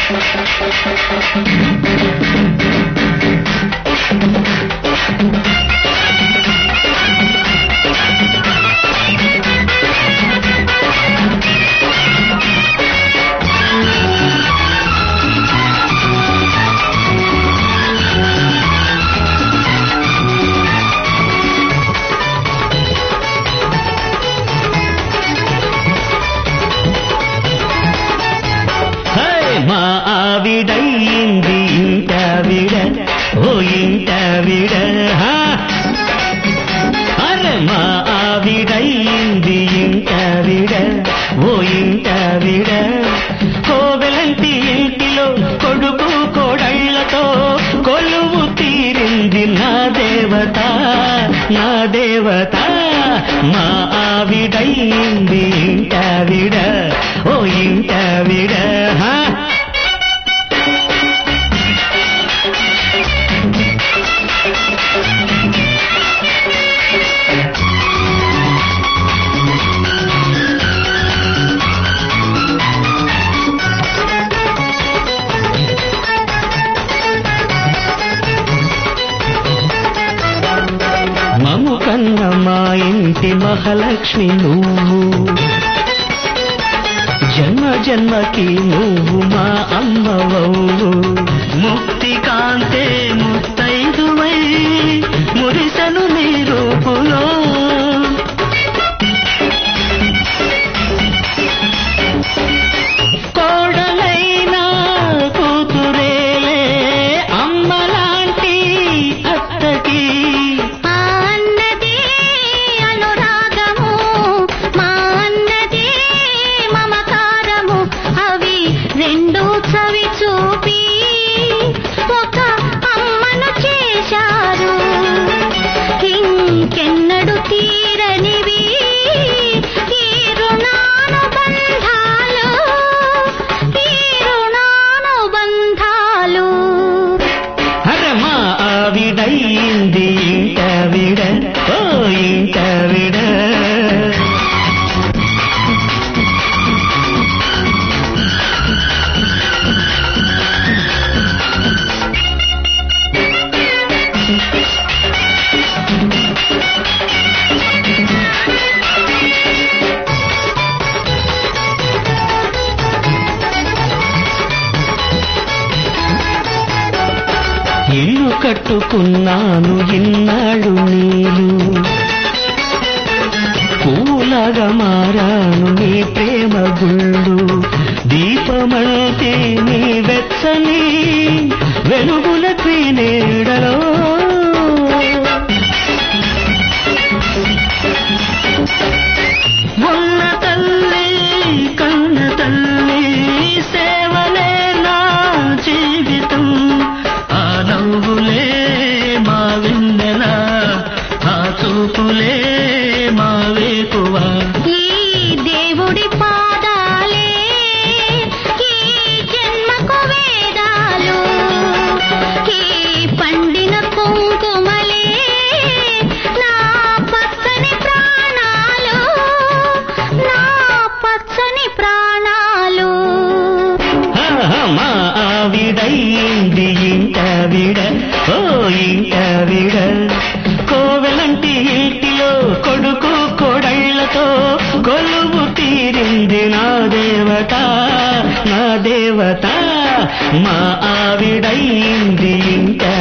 High, మా ఆవిడయింది ఇంటావిడ ఓ ఇంటావిడ హా. అరే మా ఆవిడయింది ఇంటావిడ ఓ ఇంటావిడ కోవెలంటి ఇంటిలో కొడుకు కోడళ్లతో కొలువు తీరింది నా దేవత నా దేవత మా ఆవిడయింది ఇంటావిడ ఓ ఇంటావిడ హా మము కన్న మా ఇంటి మహాలక్ష్మి నువ్వు జన్మ జన్మకి నువ్వు మా అమ్మవవు ముక్తి కాంతే ముత్తైదువై మురిసను నీ రూపులో కోడలైనా కూతురేలే అమ్మలాంటి అత్తకి మా అన్నది అనురాగము మా అన్నది మమకారము అవి రెండు చవి చూపి ఒక అమ్మను చేశారు ఇంకెన్నడు తీరనివి ఈ రుణానుబంధాలు ఈ రుణానుబంధాలు అరే మా ఆవిడయింది ఇంటావిడ ఓ ఇంటావిడ ఇల్లు కట్టుకున్నాను ఇన్నాళ్ళు నీలు పూలగా మారాను నీ ప్రేమ గుళ్ళు దీపమంటే నీ వెచ్చని వెలుగుల నీడలో మొన్న తల్లి కన్న తల్లి సేవలే నా జీవితం ఆ నవ్వులే మా వెన్నెల ఆ చూపులే మా వేకువా ఈ దేవుడి పాదాలే ఈ జన్మకు వేదాలు ఈ పండిన కుంకుమలే నా పచ్చని ప్రాణాలు నా పచ్చని ప్రాణాలు ఆహా, మా ఆవిడయింది ఇంటావిడ ఓ ఇంటావిడ కోవెలంటి ఇంటిలో కొడుకు కోడళ్లతో కొలువు తీరింది నా దేవత నా దేవత మా ఆవిడయింది ఇంట